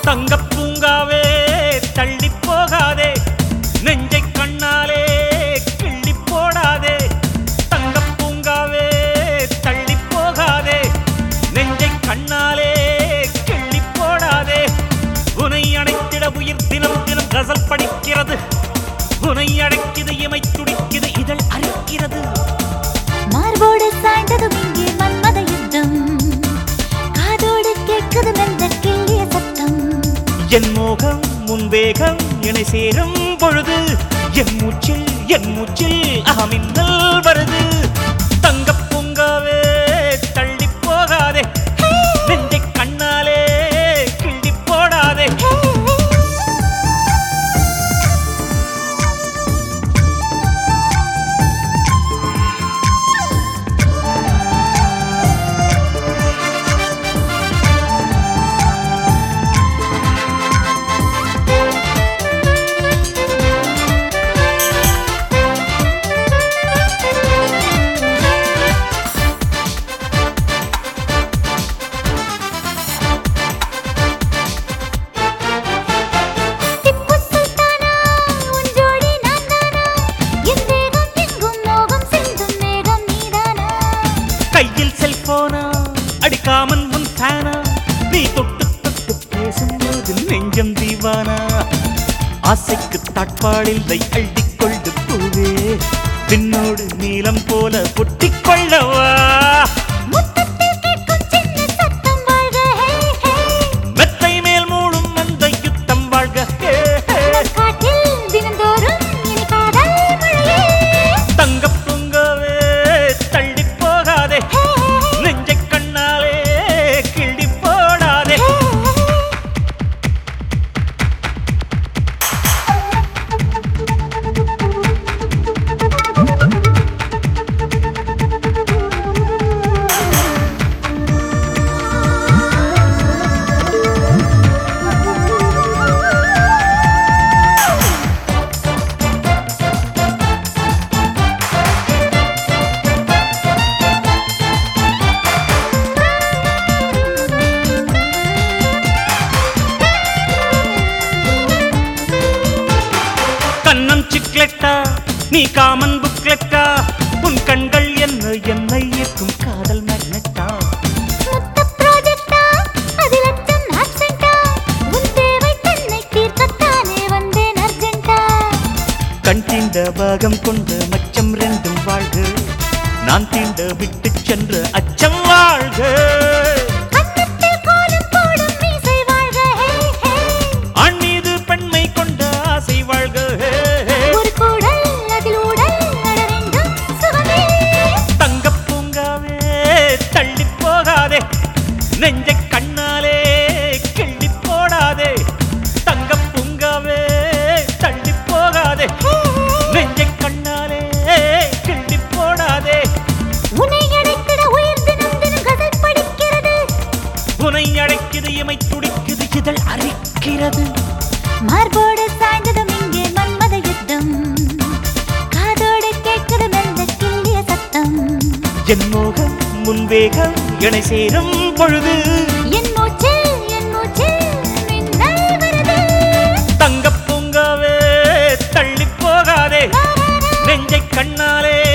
தங்கப் பூங்காவே தள்ளி போகாதே நெஞ்சை கண்ணாலே கிள்ளி போடாதே தங்கப் பூங்காவே தள்ளி போகாதே நெஞ்சை கண்ணாலே கிள்ளி போடாதே உனை அணைத்திட உயிர் தினம் தினம் கசல் படிக்கிறது உனை அடைக்குது இமை துடிக்குது இதழ் அரிக்கிறது மார்போடு சாய்ந்ததும் இங்கே மன்மத யுத்தம் காதோடு கேட்குது மெல்ல கிள்ளிய சத்தம் என் மோகம் முன் வேகம் இணை சேரும் பொழுது என் மூச்சில் என் மூச்சில் அகமின்னல் வருது தங்கப் பூங்காவே தள்ளி போகாதே நெஞ்சை கண்ணாலே கிள்ளி போடாதே திப்பு சுல்தானா உன் ஜோடி நான் தானா என் தேகம் எங்கும் மோகம் சிந்தும் மேகம் நீதானா கையில் செல்போனா அடிக்காமன் உன் ஃபேனா நீ தொட்டு தொட்டு பேசும்போது நெஞ்சம் தீவானா ஆசைக்கு தாட்பாடில்லை அள்ளிக் கொண்டு பூவே பின்னோடு நீலம் போல ஒட்டிக் கொள்ளவா முத்தத்தில் கேட்கும் சின்ன சத்தம் வாழ்க ஹே ஹே மெத்தை மேல் மூடும் அந்த யுத்தம் வாழ்க ஹே, ஹே. காட்டில் தினந்தோறும் இனி காதல் மழையே தங்கப் பூங்காவே தள்ளி போகாதே நெஞ்சை கண்ணாலே கிள்ளி போடாதே கண்ணம் சிக்லெட்டா நீ காமன் புக்லெட்டா உன் கண்கள் என்ன என்னை ஈர்க்கும் காதல் மேக்னெட்டா முத்த ப்ராஜெக்டா அதில் அச்சம் ஆப்சென்டா உன் தேவை தன்னை தீர்க்கத்தானே வந்தேன் அர்ஜென்டா கண் தீண்ட பாகம் கொண்ட மச்சம் ரெண்டும் வாழ்க நான் தீண்ட விட்டு சென்ற அச்சம் வாழ்க அன்னத்தில் கோலம் போடும் மீசை வாழ்க ஹே ஹே ஆண் மீது பெண்மை கொண்ட ஆசை வாழ்க ஹே, ஹே. ஒரு கூடல் அதில் ஊடல் நட வேண்டும் சுகமே தங்கப் பூங்காவே தள்ளி போகாதே நெஞ்சை கண்ணாலே கிள்ளி போடாதே தங்கப் பூங்காவே தள்ளி போகாதே நெஞ்சை கண்ணாலே கிள்ளி போடாதே உன்னை அடைத்திட உயிர் தினம் தினம் கதை படிக்கிறது உனை அழைக்குது இமை துடிக்குது இதழ் அரிக்கிறது மார்போடு சாய்ந்ததும் இங்கே மன்மத யுத்தம் காதோடு கேட்குது மெல்ல கிள்ளிய சத்தம் என் மோகம் முன் வேகம் இணை சேரும் பொழுது என் மூச்சில் என் மூச்சில் மின்னல் வருது தங்கப் பூங்காவே தள்ளி போகாதே நெஞ்சை கண்ணாலே